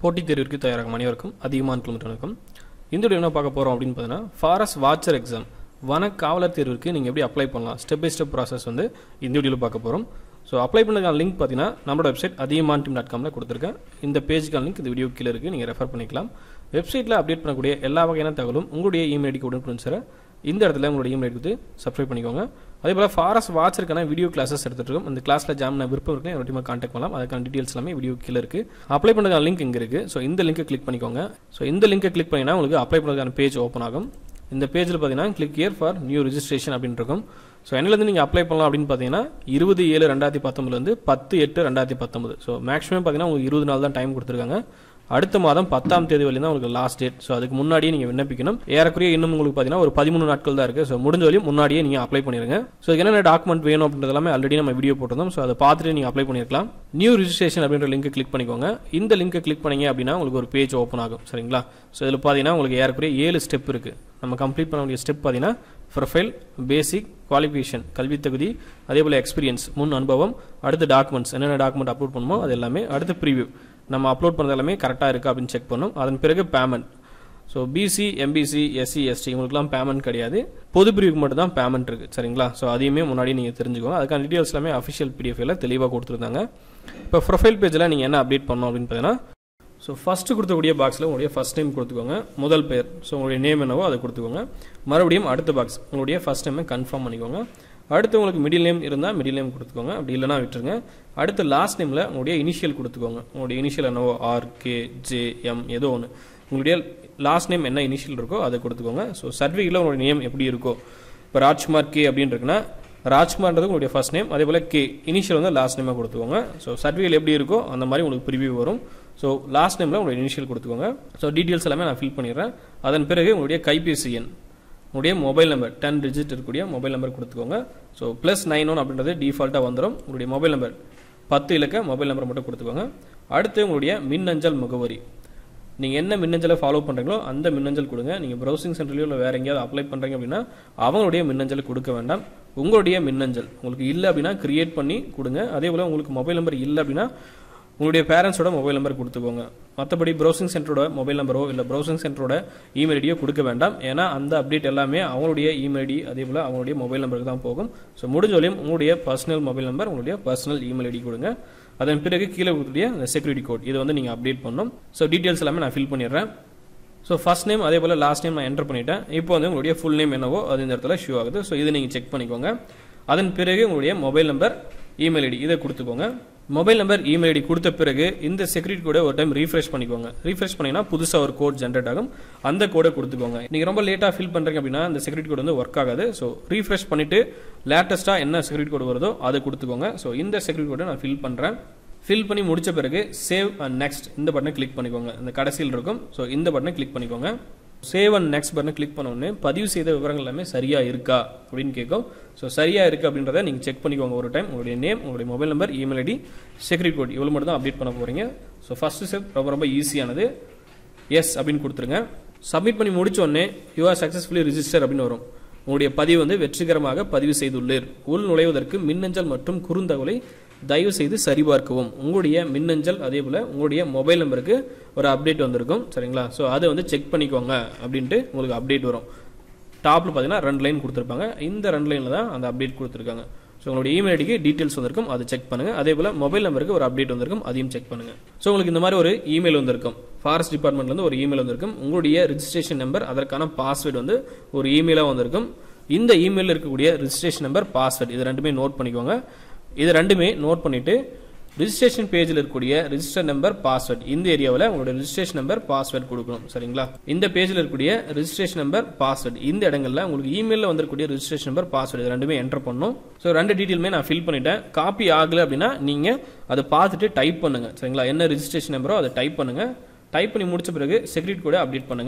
போட்டித் தேர்விற்கு தயாராகும் அனைவருக்கும் அதிகமான கிலோமீட்டர் இந்த வீடியோ என்ன பார்க்க போகிறோம் அப்படின்னு பார்த்தீங்கன்னா ஃபாரஸ்ட் வாட்சர் எக்ஸாம் வன காவலர் தேர்விற்கு நீங்கள் எப்படி அப்ளை பண்ணலாம் ஸ்டெப் பை ஸ்டெப் ப்ராசஸ் வந்து இந்த வீடியோவில் பார்க்க போகிறோம் ஸோ அப்ளை பண்ணதுக்கான லிங்க் பார்த்தீங்கன்னா நம்மளோட வெப்சைட் அதிகமான டீம் டாட் காமில் கொடுத்துருக்கேன் இந்த பேஜுக்கான லிங்க் இந்த வீடியோ கீழே இருக்குது நீங்கள் ரெஃபர் பண்ணிக்கலாம் வெப்சைட்டில் அப்டேட் பண்ணக்கூடிய எல்லா வகையான தகவலும் உங்களுடைய இமெயில் ஐடிக்கு உடனுக்குடன் சார் இந்த இடத்துல உங்களுடைய இமெயில் ஐடி கொடுத்து சப்ஸ்கிரைப் பண்ணிக்கோங்க அதே போல் ஃபாரஸ்ட் வாட்சருக்கான வீடியோ கிளாஸஸ் எடுத்துட்டு இருக்கோம் அந்த கிளாஸில் ஜாம் நான் விருப்பம் இருக்கு என்னோட கான்டாக்ட் பண்ணலாம் அதுக்கான டீட்டெயில்ஸ் எல்லாமே வீடியோ கீழே இருக்குது அப்ளை பண்ணுறதுக்கான லிங்க் இங்கே இருக்குது ஸோ இந்த லிங்கை கிளிக் பண்ணிக்கோங்க ஸோ இந்த லிங்கை கிளிக் பண்ணிங்கன்னா உங்களுக்கு அப்ளை பண்ணுறதுக்கான பேஜ் ஓப்பன் ஆகும் இந்த பேஜில் பார்த்தீங்கன்னா click year for new registration அப்படின்னு இருக்கும் ஸோ என்னிலேருந்து நீங்கள் அப்ளை பண்ணலாம் அப்படின்னு பார்த்தீங்கன்னா இருபது ஏழு ரெண்டாயிரத்தி பத்தொம்பதுலேருந்து பத்து எட்டு ரெண்டாயிரத்தி பத்தொம்பது ஸோ மேக்ஸிமம் பார்த்தீங்கன்னா உங்களுக்கு இருபது நாள் தான் டைம் கொடுத்துருக்காங்க அடுத்த மாதம் பத்தாம் தேதி வரையும் தான் உங்களுக்கு லாஸ்ட் டேட் ஸோ அதுக்கு முன்னாடியே நீங்கள் விண்ணப்பிக்கணும் ஏறக்குறைய இன்னும் உங்களுக்கு பார்த்தீங்கன்னா ஒரு பதிமூணு நாட்கள் தான் இருக்குது ஸோ முடிஞ்ச வரையும் முன்னாடியே நீங்கள் அப்ளை பண்ணிருங்க ஸோ என்னென்ன டாக்குமெண்ட் வேணும் அப்படின்றது எல்லாமே ஆல்ரெடி நம்ம வீடியோ போட்டிருந்தோம் ஸோ அதை பார்த்துட்டு நீங்கள் அப்ளை பண்ணிருக்கலாம் நியூ ரிஜிஸ்ட்ரேஷன் அப்படின்ற லிங்கை கிளிக் பண்ணிக்கோங்க இந்த லிங்கை கிளிக் பண்ணீங்க அப்படின்னா உங்களுக்கு ஒரு பேஜ் ஓப்பன் ஆகும் சரிங்களா ஸோ இதில் பார்த்தீங்கன்னா உங்களுக்கு ஏறக்குறைய ஏழு ஸ்டெப் இருக்குது நம்ம கம்ப்ளீட் பண்ண வேண்டிய ஸ்டெப் பார்த்தீங்கன்னா ப்ரொஃபைல் பேசிக் குவாலிஃபிகேஷன் கல்வி தகுதி அதே போல் எக்ஸ்பீரியன்ஸ் முன் அனுபவம் அடுத்து டாக்குமெண்ட்ஸ் என்னென்ன டாக்குமெண்ட் அப்லோட் பண்ணுமோ அது எல்லாமே அடுத்து ப்ரீவியூ நம்ம அப்லோட் பண்ணது எல்லாமே கரெக்டாக இருக்குது அப்படின்னு செக் பண்ணணும் அதன் பிறகு payment so BC MBC SC ST இவங்களுக்குலாம் பேமெண்ட் கிடையாது பொது பிரிவுக்கு மட்டும் தான் பேமெண்ட் இருக்குது சரிங்களா ஸோ அதையுமே முன்னாடி நீங்கள் தெரிஞ்சுக்கோங்க அதுக்கான டீட்டெயில்ஸ் எல்லாமே அஃபிஷியல் பிடிஎஃப்ல தெளிவாக கொடுத்துருந்தாங்க இப்போ ப்ரொஃபைல் பேஜில் நீங்கள் என்ன அப்டேட் பண்ணணும் அப்படின்னு பார்த்தீங்கன்னா ஸோ ஃபஸ்ட்டு கொடுத்தக்கூடிய பாக்ஸில் உங்களுடைய ஃபஸ்ட் நேம் கொடுத்துக்கோங்க முதல் பேர் ஸோ உங்களுடைய நேம் என்னவோ அதை கொடுத்துக்கோங்க மறுபடியும் அடுத்த பாக்ஸ் உங்களுடைய ஃபஸ்ட் நேமை கன்ஃபார்ம் பண்ணிக்கோங்க அடுத்து உங்களுக்கு மிடில் நேம் இருந்தால் மிடில் நேம் கொடுத்துக்கோங்க அப்படி இல்லைனா விட்டுருங்க அடுத்து லாஸ்ட் நேமில் உங்களுடைய இனிஷியல் கொடுத்துக்கோங்க உங்களுடைய இனிஷியல் என்னவோ ஆர் கே ஜே எம் ஏதோ ஒன்று உங்களுடைய லாஸ்ட் நேம் என்ன இனிஷியல் இருக்கோ அதை கொடுத்துக்கோங்க ஸோ சர்டிஃபிகேட்டில் உங்களுடைய நேம் எப்படி இருக்கோ இப்போ ராஜ்குமார் கே அப்படின்னு இருக்குன்னா ராஜ்குமார்ன்றது உங்களுடைய ஃபர்ஸ்ட் நேம் அதே போல் கே இனிஷியல் வந்து லாஸ்ட் நேமாக கொடுத்துக்கோங்க ஸோ சர்டிஃபிகேட் எப்படி இருக்கோ அந்த மாதிரி உங்களுக்கு ப்ரிவியூ வரும் ஸோ லாஸ்ட் நேமில் உங்களுடைய இனிஷியல் கொடுத்துக்கோங்க ஸோ டீட்டெயில்ஸ் எல்லாமே நான் ஃபில் பண்ணிடுறேன் அதன் பிறகு உங்களுடைய கைபேசி எண் உங்களுடைய மொபைல் நம்பர் டென் டிஜிட் இருக்கக்கூடிய மொபைல் நம்பர் கொடுத்துக்கோங்க ஸோ ப்ளஸ் நைன் ஒன் அப்படின்றது டிஃபால்ட்டாக வந்துடும் உங்களுடைய மொபைல் நம்பர் பத்து இலக்க மொபைல் நம்பர் மட்டும் கொடுத்துக்கோங்க அடுத்து உங்களுடைய மின்னஞ்சல் முகவரி நீங்கள் என்ன மின்னஞ்சலை ஃபாலோ பண்ணுறீங்களோ அந்த மின்னஞ்சல் கொடுங்க நீங்கள் ப்ரௌசிங் சென்டர்லையோ இல்லை வேறு எங்கேயாவது அப்ளை பண்ணுறீங்க அப்படின்னா அவங்களுடைய மின்னஞ்சலை கொடுக்க வேண்டாம் உங்களுடைய மின்னஞ்சல் உங்களுக்கு இல்லை அப்படின்னா கிரியேட் பண்ணி கொடுங்க அதே போல் உங்களுக்கு மொபைல் நம்பர் இல்லை அப்படின்னா உங்களுடைய பேரண்ட்ஸோட மொபைல் நம்பர் கொடுத்துக்கோங்க மற்றபடி ப்ரௌசிங் சென்டரோட மொபைல் நம்பரோ இல்லை ப்ரௌசிங் சென்டரோட இமெயில் ஐடியோ கொடுக்க வேண்டாம் ஏன்னா அந்த அப்டேட் எல்லாமே அவங்களுடைய இமெயில் ஐடி அதே போல் அவங்களுடைய மொபைல் நம்பருக்கு தான் போகும் ஸோ முடிஞ்ச வரையும் உங்களுடைய பர்சனல் மொபைல் நம்பர் உங்களுடைய பர்சனல் இமெயில் ஐடி கொடுங்க அதன் பிறகு கீழே கொடுத்துடைய அந்த செக்யூரிட்டி கோட் இதை வந்து நீங்கள் அப்டேட் பண்ணணும் ஸோ டீட்டெயில்ஸ் எல்லாமே நான் ஃபில் பண்ணிடுறேன் ஸோ ஃபஸ்ட் நேம் அதே போல் லாஸ்ட் நேம் நான் என்டர் பண்ணிட்டேன் இப்போ வந்து உங்களுடைய ஃபுல் நேம் என்னவோ அது இந்த இடத்துல ஷூ ஆகுது ஸோ இதை நீங்கள் செக் பண்ணிக்கோங்க அதன் பிறகு உங்களுடைய மொபைல் நம்பர் இமெயில் ஐடி இதை கொடுத்துக்கோங்க மொபைல் நம்பர் இமெயில் ஐடி கொடுத்த பிறகு இந்த செக்யூரிட்டி கோடை ஒரு டைம் ரீஃப்ரெஷ் பண்ணிக்கோங்க ரீஃப்ரெஷ் பண்ணிங்கன்னா புதுசாக ஒரு கோட் ஜென்ரேட் ஆகும் அந்த கோடை கொடுத்துக்கோங்க நீங்கள் ரொம்ப லேட்டாக ஃபில் பண்ணுறீங்க அப்படின்னா இந்த செக்யூரிட்டி கோட் வந்து ஒர்க் ஆகாது ஸோ ரீஃப்ரெஷ் பண்ணிவிட்டு லேட்டஸ்ட்டாக என்ன செக்யூரிட்டி கோட் வருதோ அதை கொடுத்துக்கோங்க ஸோ இந்த செக்யூரிட்டி கோடை நான் ஃபில் பண்ணுறேன் ஃபில் பண்ணி முடிச்ச பிறகு சேவ் அண்ட் நெக்ஸ்ட் இந்த பட்டனை கிளிக் பண்ணிக்கோங்க இந்த கடைசியில் இருக்கும் ஸோ இந்த பட்டனை கிளிக் பண்ணிக்கோங்க சேவ் அண்ட் நெக்ஸ்ட் பட்டனை கிளிக் பண்ண உடனே பதிவு செய்த விவரங்கள் எல்லாமே சரியாக இருக்கா அப்படின்னு கேட்கும் ஸோ சரியாக இருக்குது அப்படின்றத நீங்கள் செக் பண்ணிக்கோங்க ஒரு டைம் உங்களுடைய நேம் உங்களுடைய mobile number email ID security code இவ்வளோ மட்டும் தான் அப்டேட் பண்ண போகிறீங்க ஸோ ஃபஸ்ட்டு ஸ்டெப் ரொம்ப ரொம்ப ஈஸியானது எஸ் அப்படின்னு கொடுத்துருங்க சப்மிட் பண்ணி முடிச்ச உடனே யூ ஆர் சக்ஸஸ்ஃபுல்லி ரிஜிஸ்டர் அப்படின்னு வரும் உங்களுடைய பதிவு வந்து வெற்றிகரமாக பதிவு செய்துள்ளீர் உள் நுழைவதற்கு மின்னஞ்சல் மற்றும் குறுந்தகவலை தயவு செய்து சரிபார்க்கவும் உங்களுடைய மின்னஞ்சல் அதே போல் உங்களுடைய மொபைல் நம்பருக்கு ஒரு அப்டேட் வந்திருக்கும் சரிங்களா ஸோ அதை வந்து செக் பண்ணிக்கோங்க அப்படின்ட்டு உங்களுக்கு அப்டேட் வரும் டாப்பில் பார்த்தீங்கன்னா ரெண்டு லைன் கொடுத்துருப்பாங்க இந்த ரெண்டு லைனில் தான் அந்த அப்டேட் கொடுத்துருக்காங்க ஸோ உங்களுடைய இமெயில் ஐடிக்கு டீட்டெயில்ஸ் வந்திருக்கும் அதை செக் பண்ணுங்கள் அதே போல் மொபைல் நம்பருக்கு ஒரு அப்டேட் வந்திருக்கும் அதையும் செக் பண்ணுங்கள் ஸோ உங்களுக்கு இந்த மாதிரி ஒரு இமெயில் வந்திருக்கும் ஃபாரஸ்ட் டிபார்ட்மெண்ட்லேருந்து ஒரு இமெயில் வந்திருக்கும் உங்களுடைய ரிஜிஸ்ட்ரேஷன் நம்பர் அதற்கான பாஸ்வேர்டு வந்து ஒரு இமெயிலாக வந்திருக்கும் இந்த இமெயிலில் இருக்கக்கூடிய ரிஜிஸ்ட்ரேஷன் நம்பர் பாஸ்வேர்டு இது ரெண்டுமே நோட் பண்ணிக்கோங்க இது ரெண்டுமே நோட் பண்ணிவிட்டு ரிஜிஸ்ட்ரேஷன் பேஜில் இருக்கக்கூடிய ரிஜிஸ்டர் நம்பர் பாஸ்வேர்ட் இந்த ஏரியாவில் உங்களுடைய ரிஜிஸ்ட்ரேஷன் நம்பர் பாஸ்வேர்ட் கொடுக்கணும் சரிங்களா இந்த பேஜில் இருக்கக்கூடிய ரிஜிஸ்ட்ரேஷன் நம்பர் பாஸ்வேர்ட் இந்த இடங்களில் உங்களுக்கு இமெயிலில் வந்திருக்கக்கூடிய ரிஜிஸ்ட்ரேஷன் நம்பர் பாஸ்வேர்ட் இது ரெண்டுமே என்டர் பண்ணணும் ஸோ ரெண்டு டீட்டெயிலுமே நான் ஃபில் பண்ணிட்டேன் காப்பி ஆகலை அப்படின்னா நீங்கள் அதை பார்த்துட்டு டைப் பண்ணுங்க சரிங்களா என்ன ரிஜிஸ்ட்ரேஷன் நம்பரோ அதை டைப் பண்ணுங்க டைப் பண்ணி முடிச்ச பிறகு செக்யூரிட்டி கூட அப்டேட் பண்ணுங்க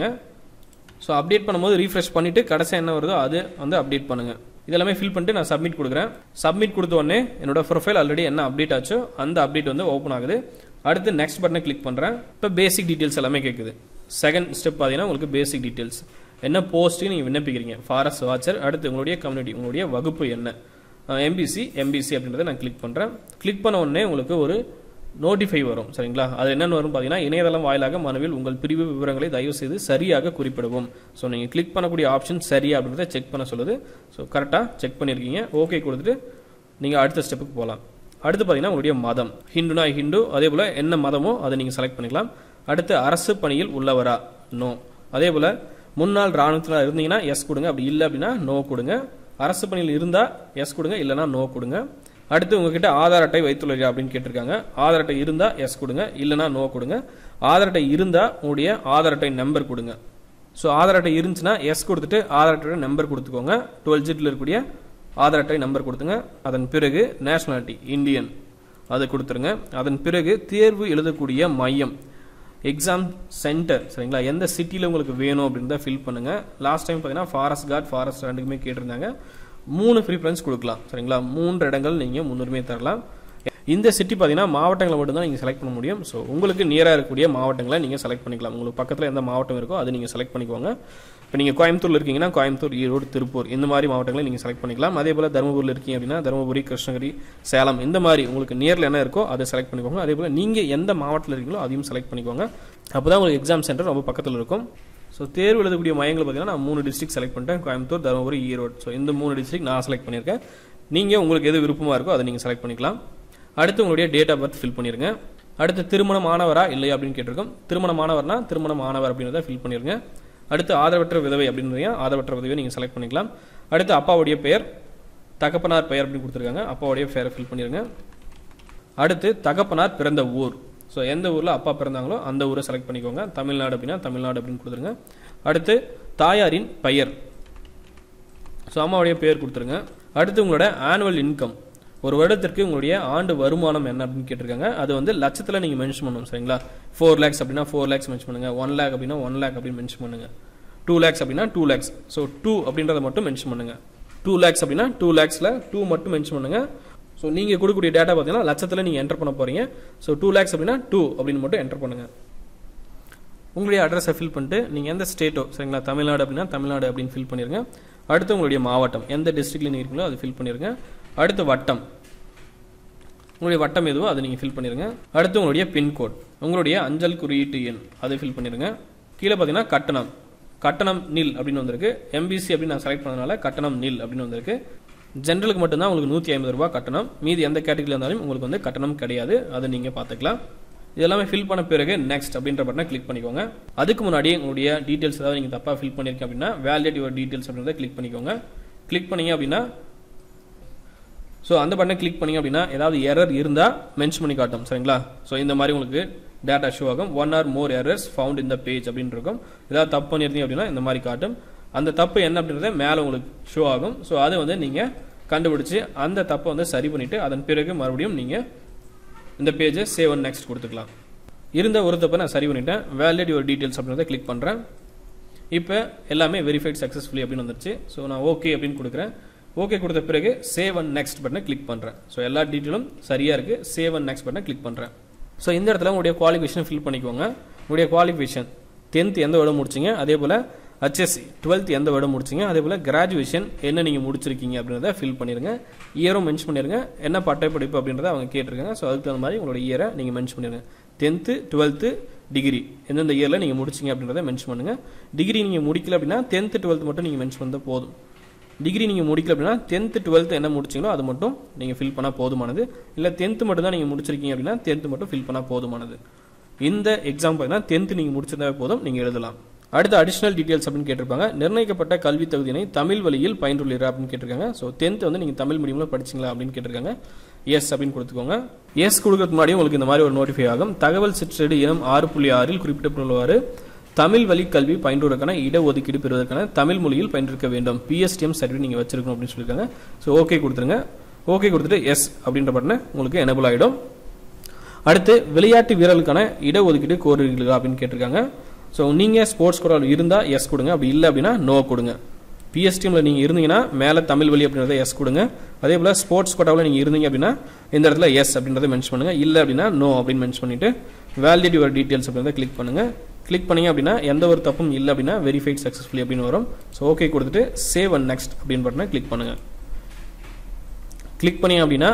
ஸோ அப்டேட் பண்ணும்போது ரீஃப்ரெஷ் பண்ணிவிட்டு கடைசி என்ன வருதோ அது வந்து அப்டேட் பண்ணுங்கள் இதெல்லாமே ஃபில் பண்ணிட்டு நான் சப்மிட் கொடுக்குறேன் சப்மிட் கொடுத்த உடனே என்னோட ப்ரொஃபைல் ஆல்ரெடி என்ன அப்டேட் ஆச்சோ அந்த அப்டேட் வந்து ஓப்பன் ஆகுது அடுத்து நெக்ஸ்ட் பட்டனை கிளிக் பண்ணுறேன் இப்போ பேசிக் டீட்டெயில்ஸ் எல்லாமே கேட்குது செகண்ட் ஸ்டெப் பார்த்தீங்கன்னா உங்களுக்கு பேசிக் டீட்டெயில்ஸ் என்ன போஸ்ட்டு நீங்கள் விண்ணப்பிக்கிறீங்க ஃபாரஸ்ட் வாட்சர் அடுத்து உங்களுடைய கம்யூனிட்டி உங்களுடைய வகுப்பு என்ன எம்பிசி எம்பிசி அப்படின்றத நான் கிளிக் பண்ணுறேன் கிளிக் பண்ண உடனே உங்களுக்கு ஒரு நோட்டிஃபை வரும் சரிங்களா அது என்னென்னு வரும் பார்த்தீங்கன்னா இணையதளம் வாயிலாக மனுவில் உங்கள் பிரிவு விவரங்களை தயவு செய்து சரியாக குறிப்பிடவும் ஸோ நீங்கள் கிளிக் பண்ணக்கூடிய ஆப்ஷன் சரியா அப்படின்றத செக் பண்ண சொல்லுது ஸோ கரெக்டாக செக் பண்ணியிருக்கீங்க ஓகே கொடுத்துட்டு நீங்கள் அடுத்த ஸ்டெப்புக்கு போகலாம் அடுத்து பார்த்தீங்கன்னா உங்களுடைய மதம் ஹிந்துனா ஹிந்து அதே போல் என்ன மதமோ அதை நீங்கள் செலக்ட் பண்ணிக்கலாம் அடுத்து அரசு பணியில் உள்ளவரா நோ அதே போல் முன்னாள் இராணுவத்தில் இருந்தீங்கன்னா எஸ் கொடுங்க அப்படி இல்லை அப்படின்னா நோ கொடுங்க அரசு பணியில் இருந்தால் எஸ் கொடுங்க இல்லைனா நோ கொடுங்க அடுத்து உங்ககிட்ட ஆதார் அட்டை வைத்துள்ளீர்கள் அப்படின்னு கேட்டிருக்காங்க ஆதார் அட்டை இருந்தால் எஸ் கொடுங்க இல்லைனா நோ கொடுங்க ஆதார் அட்டை இருந்தால் உங்களுடைய ஆதார் அட்டை நம்பர் கொடுங்க ஸோ ஆதார் அட்டை இருந்துச்சுன்னா எஸ் கொடுத்துட்டு ஆதார் அட்டையோட நம்பர் கொடுத்துக்கோங்க டுவெல் ஜிட்டில் இருக்கக்கூடிய ஆதார் அட்டை நம்பர் கொடுத்துங்க அதன் பிறகு நேஷனாலிட்டி இந்தியன் அது கொடுத்துருங்க அதன் பிறகு தேர்வு எழுதக்கூடிய மையம் எக்ஸாம் சென்டர் சரிங்களா எந்த சிட்டியில் உங்களுக்கு வேணும் அப்படின்னு தான் ஃபில் பண்ணுங்கள் லாஸ்ட் டைம் பார்த்தீங்கன்னா ஃபாரஸ்ட் கார்டு ஃபாரஸ்ட் ரெண்டுக்குமே கேட்டிருந்தாங்க மூணு ப்ரிஃபரன்ஸ் கொடுக்கலாம் சரிங்களா மூன்று இடங்கள் நீங்கள் முன்னுரிமை தரலாம் இந்த சிட்டி பார்த்தீங்கன்னா மாவட்டங்களை மட்டும் தான் நீங்கள் செலக்ட் பண்ண முடியும் ஸோ உங்களுக்கு நியராக இருக்கக்கூடிய மாவட்டங்களை நீங்கள் செலக்ட் பண்ணிக்கலாம் உங்களுக்கு பக்கத்தில் எந்த மாவட்டம் இருக்கோ அதை நீங்கள் செலக்ட் பண்ணிக்கோங்க இப்போ நீங்கள் கோயம்புத்தூர்ல இருக்கீங்கன்னா கோயம்புத்தூர் ஈரோடு திருப்பூர் இந்த மாதிரி மாவட்டங்களை நீங்கள் செலக்ட் பண்ணிக்கலாம் அதே போல் தருமபுரியில் இருக்கீங்க அப்படின்னா தருமபுரி கிருஷ்ணகிரி சேலம் இந்த மாதிரி உங்களுக்கு நியரில் என்ன இருக்கோ அதை செலக்ட் பண்ணிக்கோங்க அதே போல் நீங்கள் எந்த மாவட்டத்தில் இருக்கீங்களோ அதையும் செலக்ட் பண்ணிக்கோங்க அப்போ தான் உங்களுக்கு எக்ஸாம் சென்டர் ரொம்ப பக்கத்தில் இருக்கும் ஸோ தேர்வு எழுதக்கூடிய மையங்கள் பார்த்தீங்கன்னா நான் மூணு டிஸ்ட்ரிக்ட் செலக்ட் பண்ணிட்டேன் கோயம்புத்தூர் தருமபுரி ஈரோடு ஸோ இந்த மூணு டிஸ்ட்ரிக்ட் நான் செலக்ட் பண்ணியிருக்கேன் நீங்கள் உங்களுக்கு எது விருப்பமாக இருக்கோ அதை நீங்கள் செலக்ட் பண்ணிக்கலாம் அடுத்து உங்களுடைய டேட் ஆஃப் பர்த் ஃபில் பண்ணிருங்க அடுத்து திருமணம் ஆனவரா இல்லையா அப்படின்னு கேட்டிருக்கோம் திருமணம் ஆனவர்னா திருமணம் ஆனவர் அப்படின்றத ஃபில் பண்ணிருங்க அடுத்து ஆதரவற்ற விதவை அப்படின்றதையும் ஆதரவற்ற விதவை நீங்கள் செலக்ட் பண்ணிக்கலாம் அடுத்து அப்பாவுடைய பெயர் தகப்பனார் பெயர் அப்படின்னு கொடுத்துருக்காங்க அப்பாவுடைய பெயரை ஃபில் பண்ணிருங்க அடுத்து தகப்பனார் பிறந்த ஊர் ஸோ எந்த ஊரில் அப்பா பிறந்தாங்களோ அந்த ஊரை செலக்ட் பண்ணிக்கோங்க தமிழ்நாடு அப்படின்னா தமிழ்நாடு அப்படின்னு கொடுத்துருங்க அடுத்து தாயாரின் பெயர் ஸோ அம்மாவுடைய பெயர் கொடுத்துருங்க அடுத்து உங்களோட ஆனுவல் இன்கம் ஒரு வருடத்திற்கு உங்களுடைய ஆண்டு வருமானம் என்ன அப்படின்னு கேட்டிருக்காங்க அது வந்து லட்சத்தில் நீங்கள் மென்ஷன் பண்ணணும் சரிங்களா ஃபோர் லேக்ஸ் அப்படின்னா ஃபோர் லேக்ஸ் மென்ஷன் பண்ணுங்க ஒன் லேக் அப்படின்னா ஒன் லேக் அப்படின்னு மென்ஷன் பண்ணுங்க டூ லேக்ஸ் அப்படின்னா டூ லேக்ஸ் ஸோ டூ அப்படின்றத மட்டும் மென்ஷன் பண்ணுங்க டூ லேக்ஸ் அப்படின்னா டூ லேக்ஸில் டூ மட்டும் மென்ஷன் பண்ணுங்க ஸோ நீங்கள் கொடுக்கக்கூடிய டேட்டா பார்த்தீங்கன்னா லட்சத்தில் நீங்கள் என்டர் பண்ண போறீங்க ஸோ டூ லேக்ஸ் அப்படின்னா டூ அப்படின்னு மட்டும் என்டர் பண்ணுங்க உங்களுடைய அட்ரஸை ஃபில் பண்ணிட்டு நீங்கள் எந்த ஸ்டேட்டோ சரிங்களா தமிழ்நாடு அப்படின்னா தமிழ்நாடு அப்படின்னு ஃபில் பண்ணிருங்க அடுத்து உங்களுடைய மாவட்டம் எந்த டிஸ்ட்ரிக்ட்ல நீங்கள் இருக்கீங்களோ அது ஃபில் பண்ணிருங்க அடுத்து வட்டம் உங்களுடைய வட்டம் எதுவோ அதை நீங்கள் ஃபில் பண்ணிருங்க அடுத்து உங்களுடைய பின்கோட் உங்களுடைய அஞ்சல் குறியீட்டு எண் அதை ஃபில் பண்ணிருங்க கீழே பார்த்தீங்கன்னா கட்டணம் கட்டணம் நில் அப்படின்னு வந்திருக்கு எம்பிசி அப்படின்னு நான் செலக்ட் பண்ணதுனால கட்டணம் நில் அப்படின்னு வந்திருக்கு ஜென்ரலுக்கு மட்டும்தான் உங்களுக்கு நூற்றி ஐம்பது ரூபாய் கட்டணம் மீதி எந்த கேட்டகரியில் இருந்தாலும் உங்களுக்கு வந்து கட்டணம் கிடையாது அதை நீங்கள் பார்த்துக்கலாம் இதெல்லாமே ஃபில் பண்ண பிறகு நெக்ஸ்ட் அப்படின்ற பட்டனை கிளிக் பண்ணிக்கோங்க அதுக்கு முன்னாடி உங்களுடைய டீட்டெயில்ஸ் ஏதாவது நீங்கள் தப்பாக ஃபில் பண்ணியிருக்கீங்க அப்படின்னா வேலிடேட் யுவர் டீட்டெயில்ஸ் அப்படின்றத கிளிக் பண்ணிக்கோங்க கிளிக் பண்ணீங்க அப்படின்னா ஸோ அந்த பட்டனை கிளிக் பண்ணீங்க அப்படின்னா ஏதாவது எரர் இருந்தால் மென்ஷன் பண்ணி காட்டும் சரிங்களா ஸோ இந்த மாதிரி உங்களுக்கு டேட்டா ஷோ ஆகும் one or more errors found இந்த பேஜ் அப்படின்னு இருக்கும் ஏதாவது தப்பு பண்ணியிருந்தீங்க அப்படின்னா இந்த மாதிரி காட்டும் அந்த தப்பு என்ன அப்படின்றத மேலே உங்களுக்கு ஷோ ஆகும் ஸோ அதை வந்து நீங்கள் கண்டுபிடிச்சு அந்த தப்பை வந்து சரி பண்ணிவிட்டு அதன் பிறகு மறுபடியும் நீங்கள் இந்த பேஜை சேவ் அண்ட் நெக்ஸ்ட் கொடுத்துக்கலாம் இருந்த ஒரு தப்பை நான் சரி பண்ணிட்டேன் வேலிட் யுவர் டீட்டெயில்ஸ் அப்படின்றத கிளிக் பண்ணுறேன் இப்போ எல்லாமே வெரிஃபைட் சக்ஸஸ்ஃபுல்லி அப்படின்னு வந்துருச்சு ஸோ நான் ஓகே அப்படின்னு கொடுக்குறேன் ஓகே கொடுத்த பிறகு சேவ் அண்ட் நெக்ஸ்ட் பட்டனை கிளிக் பண்ணுறேன் ஸோ எல்லா டீட்டெயிலும் சரியாக இருக்குது சேவ் அண்ட் நெக்ஸ்ட் பட்டனை கிளிக் பண்ணுறேன் ஸோ இந்த இடத்துல உங்களுடைய குவாலிஃபிகேஷன் ஃபில் பண்ணிக்கோங்க உங்களுடைய குவாலிஃபிகேஷன் டென்த் எந்த வருடம் முடிச்சிங்க அதே போல் ஹச்எஸ்சி டுவெல்த் எந்த வருடம் முடிச்சிங்க அதே போல் கிராஜுவேஷன் என்ன நீங்கள் முடிச்சிருக்கீங்க அப்படின்றத ஃபில் பண்ணிருங்க இயரும் மென்ஷன் பண்ணிருங்க என்ன பட்டை படிப்பு அப்படின்றத அவங்க கேட்டிருக்காங்க ஸோ அதுக்கு தகுந்த மாதிரி உங்களோட இயரை நீங்கள் மென்ஷன் பண்ணிருங்க டென்த்து டுவெல்த்து டிகிரி எந்தெந்த இயரில் நீங்கள் முடிச்சிங்க அப்படின்றத மென்ஷன் பண்ணுங்கள் டிகிரி நீங்கள் முடிக்கல அப்படின்னா டென்த்து டுவெல்த் மட்டும் நீங்கள் மென்ஷன் பண்ணால் போதும் டிகிரி நீங்கள் முடிக்கல அப்படின்னா டென்த்து டுவெல்த்து என்ன முடிச்சிங்களோ அது மட்டும் நீங்கள் ஃபில் பண்ணால் போதுமானது இல்லை டென்த்து மட்டும் தான் நீங்கள் முடிச்சிருக்கீங்க அப்படின்னா டென்த்து மட்டும் ஃபில் பண்ணால் போதுமானது இந்த எக்ஸாம் பார்த்தீங்கன்னா டென்த்து நீங்கள் முடிச்சிருந்தாவே போதும் நீங்கள் எழுதலாம் அடுத்த அடிஷனல் டீடைல்ஸ் அப்படின்னு கேட்டிருப்பாங்க நிர்ணயிக்கப்பட்ட கல்வி தகுதியினை தமிழ் வழியில் பயின்றுள்ளீரா அப்படின்னு கேட்டிருக்காங்க ஸோ டென்த் வந்து நீங்கள் தமிழ் மீடியமில் படிச்சிங்களா அப்படின்னு கேட்டிருக்காங்க எஸ் அப்படின்னு கொடுத்துக்கோங்க எஸ் கொடுக்கறதுக்கு முன்னாடி உங்களுக்கு இந்த மாதிரி ஒரு நோட்டிஃபை ஆகும் தகவல் சிற்றேடு இனம் ஆறு புள்ளி ஆறில் குறிப்பிடப்பட்டுள்ளவாறு தமிழ் வழி கல்வி பயின்றுவதற்கான இடஒதுக்கீடு பெறுவதற்கான தமிழ் மொழியில் பயின்றிருக்க வேண்டும் பிஎஸ்டிஎம் சர்டிஃபிகேட் நீங்கள் வச்சிருக்கணும் அப்படின்னு சொல்லியிருக்காங்க ஸோ ஓகே கொடுத்துருங்க ஓகே கொடுத்துட்டு எஸ் அப்படின்ற பட்டனை உங்களுக்கு எனபிள் ஆகிடும் அடுத்து விளையாட்டு வீரர்களுக்கான இடஒதுக்கீடு கோருகிறீர்களா அப்படின்னு கேட்டிருக்காங்க ஸோ நீங்கள் ஸ்போர்ட்ஸ் கோட்டா இருந்தால் எஸ் கொடுங்க அப்படி இல்லை அப்படின்னா நோ கொடுங்க பிஎஸ்டிஎம்ல நீங்கள் இருந்தீங்கன்னா மேலே தமிழ் வழி அப்படின்றத எஸ் கொடுங்க அதே போல் ஸ்போர்ட்ஸ் கோட்டாவில் நீங்கள் இருந்தீங்க அப்படின்னா இந்த இடத்துல எஸ் அப்படின்றத மென்ஷன் பண்ணுங்க இல்லை அப்படின்னா நோ அப்படின்னு மென்ஷன் பண்ணிட்டு வேலிடேட் யுவர் டீட்டெயில்ஸ் அப்படின்றத கிளிக் பண்ணுங்க கிளிக் பண்ணீங்க அப்படின்னா எந்த ஒரு தப்பும் இல்லை அப்படின்னா வெரிஃபைட் சக்ஸஸ்ஃபுல்லி அப்படின்னு வரும் ஸோ ஓகே கொடுத்துட்டு சேவ் அண்ட் நெக்ஸ்ட் அப்படின்னு பட்டனை கிளிக் பண்ணுங்க கிளிக் பண்ணீங்க அப்படின்னா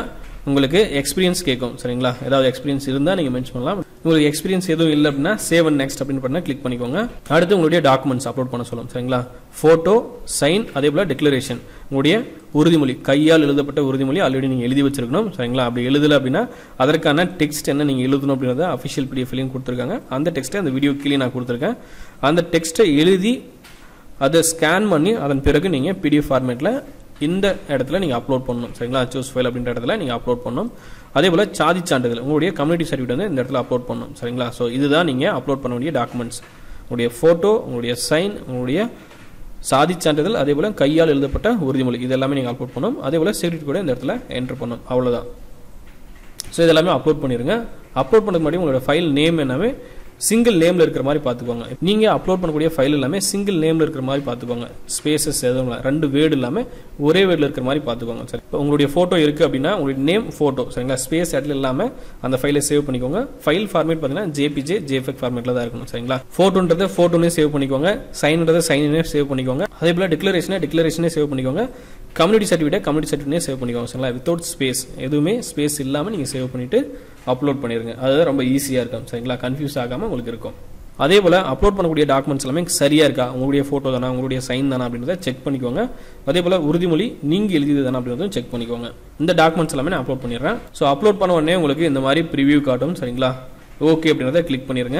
உங்களுக்கு எக்ஸ்பீரியன்ஸ் கேட்கும் சரிங்களா ஏதாவது எக்ஸ்பீரியன்ஸ் இருந்தால் நீங்கள் மென்ஷன் பண்ணலாம் உங்களுக்கு எக்ஸ்பீரியன்ஸ் எதுவும் இல்லை அப்படின்னா சேவ் அண்ட் நெக்ஸ்ட் அப்படின்னு பண்ணால் கிளிக் பண்ணிக்கோங்க அடுத்து உங்களுடைய டாக்குமெண்ட்ஸ் அப்லோட் பண்ண சொல்லும் சரிங்களா ஃபோட்டோ சைன் அதே போல் டிக்ளரேஷன் உங்களுடைய உறுதிமொழி கையால் எழுதப்பட்ட உறுதிமொழி ஆல்ரெடி நீங்கள் எழுதி வச்சிருக்கணும் சரிங்களா அப்படி எழுதல அப்படின்னா அதற்கான டெக்ஸ்ட் என்ன நீங்கள் எழுதணும் அப்படின்றத அஃபிஷியல் பிடிஎஃப்லையும் கொடுத்துருக்காங்க அந்த டெக்ஸ்ட்டை அந்த வீடியோ கீழே நான் கொடுத்துருக்கேன் அந்த டெக்ஸ்ட்டை எழுதி அதை ஸ்கேன் பண்ணி அதன் பிறகு நீங்கள் பிடிஎஃப் ஃபார்மேட்டில் இந்த இடத்துல நீங்கள் அப்லோட் பண்ணணும் சரிங்களா சூஸ் ஃபைல் அப்படின்ற இடத்துல நீங்கள் அப்லோட் பண்ணணும் அதே போல் சாதி சான்றிதழ் உங்களுடைய கம்யூனிட்டி சர்டிஃபிகேட் வந்து இந்த இடத்துல அப்லோட் பண்ணணும் சரிங்களா ஸோ இதுதான் நீங்கள் அப்லோட் பண்ண வேண்டிய டாக்குமெண்ட்ஸ் உங்களுடைய ஃபோட்டோ உங்களுடைய சைன் உங்களுடைய சாதி சான்றிதழ் அதே போல் கையால் எழுதப்பட்ட உறுதிமொழி இது எல்லாமே நீங்கள் அப்லோட் பண்ணணும் அதே போல் செக்யூரிட்டி கூட இந்த இடத்துல என்டர் பண்ணணும் அவ்வளோதான் ஸோ இதெல்லாமே அப்லோட் பண்ணிடுங்க அப்லோட் பண்ணதுக்கு முன்னாடி உங்களோட ஃபைல் நேம் என்னவே சிங்கிள் நேமில் இருக்கிற மாதிரி பார்த்துக்கோங்க நீங்கள் அப்லோட் பண்ணக்கூடிய ஃபைல் எல்லாமே சிங்கிள் நேமில் இருக்கிற மாதிரி பார்த்துக்கோங்க ஸ்பேசஸ் எதுவும் இல்லை ரெண்டு வேர்டு இல்லாமல் ஒரே வேர்டில் இருக்கிற மாதிரி பார்த்துக்கோங்க சரி இப்போ உங்களுடைய ஃபோட்டோ இருக்குது அப்படின்னா உங்களுடைய நேம் ஃபோட்டோ சரிங்களா ஸ்பேஸ் இடத்துல இல்லாமல் அந்த ஃபைலை சேவ் பண்ணிக்கோங்க ஃபைல் ஃபார்மேட் பார்த்தீங்கன்னா ஜேபிஜே ஜேஃபெக் ஃபார்மேட்டில் தான் இருக்கணும் சரிங்களா ஃபோட்டோன்றதை ஃபோட்டோனே சேவ் பண்ணிக்கோங்க சைன்ன்றதை சைனே சேவ் பண்ணிக்கோங்க அதே போல் டிக்ளரேஷனை டிக்ளரேஷனே சேவ் பண்ணிக்கோங்க கம்யூனிட்டி சர்டிஃபிகேட் கம்யூனிட்டி சர்டிஃபிகேட்டே சேவ் பண்ணிக்கோங்க சரிங்களா வித்தவுட் ஸ்பேஸ் எதுவுமே ஸ்பேஸ் இல்லாமல் நீங்கள் சேவ் பண்ணிவிட்டு அப்லோட் பண்ணிடுங்க அதுதான் ரொம்ப ஈஸியாக இருக்கும் சரிங்களா கன்ஃபியூஸ் ஆகாமல் உங்களுக்கு இருக்கும் அதே போல் அப்லோட் பண்ணக்கூடிய டாக்குமெண்ட்ஸ் எல்லாமே சரியாக இருக்கா உங்களுடைய ஃபோட்டோ தானே உங்களுடைய சைன் தானே அப்படின்றத செக் பண்ணிக்கோங்க அதே போல் உறுதிமொழி நீங்கள் எழுதியது தானே அப்படின்றதும் செக் பண்ணிக்கோங்க இந்த டாக்குமெண்ட்ஸ் எல்லாமே நான் அப்லோட் பண்ணிடுறேன் ஸோ அப்லோட் பண்ண உடனே உங்களுக்கு இந்த மாதிரி ப்ரிவியூ காட்டும் சரிங்களா ஓகே அப்படின்றத கிளிக் பண்ணிடுங்க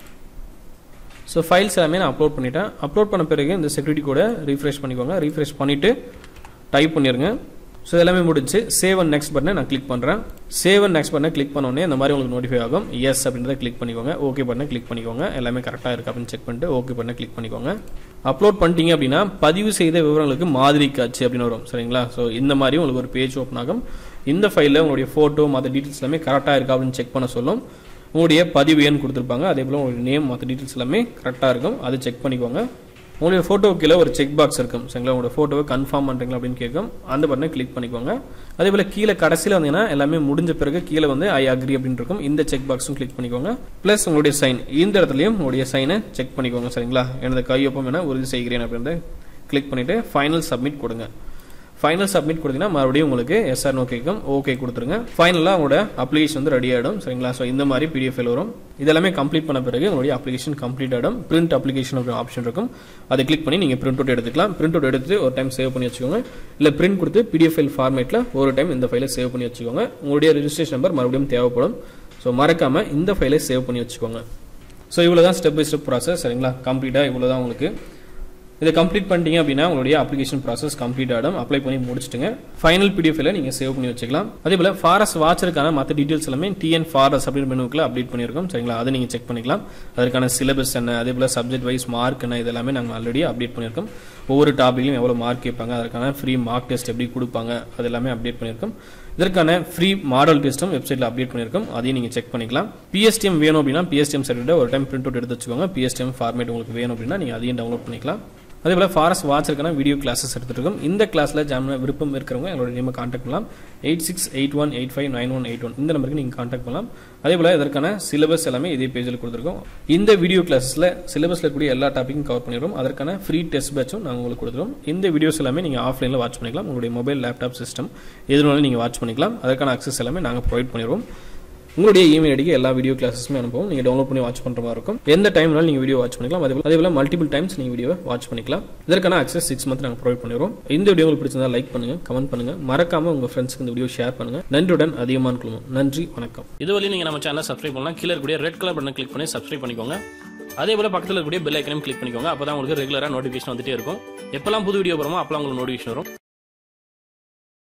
ஸோ ஃபைல்ஸ் எல்லாமே நான் அப்லோட் பண்ணிட்டேன் அப்லோட் பண்ண பிறகு இந்த செக்யூரிட்டி கூட ரீஃப்ரெஷ் பண்ணிக்கோங்க ரீஃப்ரெஷ் பண்ணிவிட்டு டைப் பண்ணிடுங்க ஸோ எல்லாமே முடிஞ்சு சேவ் அண்ட் நெக்ஸ்ட் பட்டனை நான் கிளிக் பண்ணுறேன் சேவ் அண்ட் நெக்ஸ்ட் பட்டனை கிளிக் பண்ணோடனே இந்த மாதிரி உங்களுக்கு நோட்டிஃபை ஆகும் எஸ் அப்படின்றத கிளிக் பண்ணிக்கோங்க ஓகே பட்டனை கிளிக் பண்ணிக்கோங்க எல்லாமே கரெக்டாக இருக்குது அப்படின்னு செக் பண்ணிட்டு ஓகே பட்டனை கிளிக் பண்ணிக்கோங்க அப்லோட் பண்ணிட்டீங்க அப்படின்னா பதிவு செய்த விவரங்களுக்கு மாதிரி காட்சி அப்படின்னு வரும் சரிங்களா ஸோ இந்த மாதிரி உங்களுக்கு ஒரு பேஜ் ஓப்பன் ஆகும் இந்த ஃபைலில் உங்களுடைய ஃபோட்டோ மற்ற டீட்டெயில்ஸ் எல்லாமே கரெக்டாக இருக்கா அப்படின்னு செக் பண்ண சொல்லும் உங்களுடைய பதிவு எண் கொடுத்துருப்பாங்க அதே போல் உங்களுடைய நேம் மற்ற டீட்டெயில்ஸ் எல்லாமே கரெக்டாக இருக்கும் அதை செக் பண்ணிக்கோங்க உங்களுடைய ஃபோட்டோ கீழே ஒரு செக் பாக்ஸ் இருக்கும் சரிங்களா உங்களோட ஃபோட்டோவை கன்ஃபார்ம் பண்ணுறீங்களா அப்படின்னு கேட்கும் அந்த பட்டனை கிளிக் பண்ணிக்கோங்க அதே போல் கீழே கடைசியில் வந்தீங்கன்னா எல்லாமே முடிஞ்ச பிறகு கீழே வந்து ஐ அக்ரி அப்படின்னு இருக்கும் இந்த செக் பாக்ஸும் கிளிக் பண்ணிக்கோங்க ப்ளஸ் உங்களுடைய சைன் இந்த இடத்துலையும் உங்களுடைய சைனை செக் பண்ணிக்கோங்க சரிங்களா எனது கையொப்பம் என உறுதி செய்கிறேன் அப்படின்றத கிளிக் பண்ணிவிட்டு ஃபைனல் சப்மிட் கொடுங்க ஃபைனல் சப்மிட் கொடுத்தீங்கன்னா மறுபடியும் உங்களுக்கு எஸ்ஆர் நோ கேட்கும் ஓகே கொடுத்துருங்க ஃபைனலாக உங்களோட அப்ளிகேஷன் வந்து ரெடி ஆகிடும் சரிங்களா ஸோ இந்த மாதிரி பிடிஎஃப் வரும் இதெல்லாமே கம்ப்ளீட் பண்ண பிறகு உங்களுடைய அப்ளிகேஷன் கம்ப்ளீட் ஆகிடும் பிரிண்ட் அப்ளிகேஷன் அப்படி ஆப்ஷன் இருக்கும் அதை கிளிக் பண்ணி நீங்கள் பிரிண்ட் அவுட் எடுத்துக்கலாம் பிரிண்ட் அவுட் எடுத்து ஒரு டைம் சேவ் பண்ணி வச்சுக்கோங்க இல்லை பிரிண்ட் கொடுத்து பிடிஎஃப் ஃபைல் ஃபார்மேட்டில் ஒரு டைம் இந்த ஃபைலை சேவ் பண்ணி வச்சுக்கோங்க உங்களுடைய ரெஜிஸ்ட்ரேஷன் நம்பர் மறுபடியும் தேவைப்படும் ஸோ மறக்காமல் இந்த ஃபைலை சேவ் பண்ணி வச்சுக்கோங்க ஸோ இவ்வளோ தான் ஸ்டெப் பை ஸ்டெப் ப்ராசஸ் சரிங்களா கம்ப்ளீட்டாக இவ்வளோ தான் உங்களுக்கு இதை கம்ப்ளீட் பண்ணிட்டீங்க அப்படின்னா உங்களுடைய அப்ளிகேஷன் ப்ராசஸ் கம்ப்ளீட் ஆகிடும் அப்ளை பண்ணி முடிச்சிட்டுங்க ஃபைனல் பிடிஎஃப்ல நீங்கள் சேவ் பண்ணி வச்சுக்கலாம் அதே போல் ஃபாரஸ் வாட்சருக்கான மற்ற டீட்டெயில்ஸ் எல்லாமே டிஎன் ஃபாரஸ் அப்படின்னு மெனுக்கில் அப்டேட் பண்ணியிருக்கோம் சரிங்களா அதை நீங்கள் செக் பண்ணிக்கலாம் அதற்கான சிலபஸ் என்ன அதே போல் சப்ஜெக்ட் வைஸ் மார்க் என்ன இதெல்லாமே நாங்கள் ஆல்ரெடி அப்டேட் பண்ணியிருக்கோம் ஒவ்வொரு டாபிக்லையும் எவ்வளோ மார்க் கேட்பாங்க அதற்கான ஃப்ரீ மார்க் டெஸ்ட் எப்படி கொடுப்பாங்க அது எல்லாமே அப்டேட் பண்ணியிருக்கோம் இதற்கான ஃப்ரீ மாடல் டெஸ்ட்டும் வெப்சைட்டில் அப்டேட் பண்ணியிருக்கோம் அதையும் நீங்கள் செக் பண்ணிக்கலாம் பிஎஸ்டிஎம் வேணும் அப்படின்னா பிஎஸ்டிஎம் சர்டிஃபிகேட் ஒரு டைம் பிரிண்ட் அவுட் எடுத்து வச்சுக்கோங்க பிஎஸ்டிஎம் ஃபார்மேட் உங்களுக்கு வேணும் அப்படின்னா நீங்கள் அதையும் டவுன்லோட் பண்ணிக்கலாம் அதே போல் ஃபாரஸ்ட் வாட்சருக்கான வீடியோ கிளாஸஸ் எடுத்துட்டு இருக்கோம் இந்த கிளாஸில் ஜாயின் பண்ண விருப்பம் இருக்கிறவங்க எங்களோட நேமை காண்டாக்ட் பண்ணலாம் eight six eight one eight five nine one eight one இந்த நம்பருக்கு நீங்கள் காண்டாக்ட் பண்ணலாம் அதே போல் இதற்கான சிலபஸ் எல்லாமே இதே பேஜில் கொடுத்துருக்கோம் இந்த வீடியோ கிளாஸஸில் சிலபஸில் இருக்கக்கூடிய எல்லா டாப்பிக்கும் கவர் பண்ணிடுறோம் அதற்கான ஃப்ரீ டெஸ்ட் பேட்சும் நாங்கள் உங்களுக்கு கொடுத்துருவோம் இந்த வீடியோஸ் எல்லாமே நீங்கள் ஆஃப்லைனில் வாட்ச் பண்ணிக்கலாம் உங்களுடைய மொபைல் லேப்டாப் சிஸ்டம் எதுனாலும் நீங்கள் வாட்ச் பண்ணிக்கலாம் அதற்கான அக்சஸ் எல்லாமே நாங்கள் ப்ரொவைட் பண்ணிடுவோம் உங்களுடைய இமெயில் ஐடிக்கு எல்லா வீடியோ கிளாஸஸுமே அனுப்புவோம் நீங்கள் டவுன்லோட் பண்ணி வாட்ச் பண்ணுற மாதிரி இருக்கும் எந்த டைம்னாலும் நீங்கள் வீடியோ வாட்ச் பண்ணிக்கலாம் அதே போல் அதே போல் மல்டிபிள் டைம்ஸ் நீங்கள் வீடியோ வாட்ச் பண்ணிக்கலாம் இதற்கான அக்சஸ் சிக்ஸ் மந்த் நாங்கள் ப்ரொவைட் பண்ணிடுவோம் இந்த வீடியோ உங்களுக்கு பிடிச்சிருந்தா லைக் பண்ணுங்க கமெண்ட் பண்ணுங்க மறக்காம உங்க ஃப்ரெண்ட்ஸ்க்கு இந்த வீடியோ ஷேர் பண்ணுங்க நன்றியுடன் அதிகமான குழுமம் நன்றி வணக்கம் இதுவரையும் நீங்கள் நம்ம சேனலை சப்ஸ்கிரைப் பண்ணலாம் கீழே இருக்கக்கூடிய ரெட் கலர் பட்டன் கிளிக் பண்ணி சப்ஸ்கிரைப் பண்ணிக்கோங்க அதே போல் பக்கத்தில் இருக்கக்கூடிய பெல் ஐக்கனையும் கிளிக் பண்ணிக்கோங்க அப்போ தான் உங்களுக்கு ரெகுலராக நோட்டிஃபிகேஷன் வந்துட்டே இருக்கும் எப்போல்லாம் புது வீடியோ போகிறோமோ அப்போலாம் உங்களுக்கு நோட்டிஃபிகேஷன் வரும்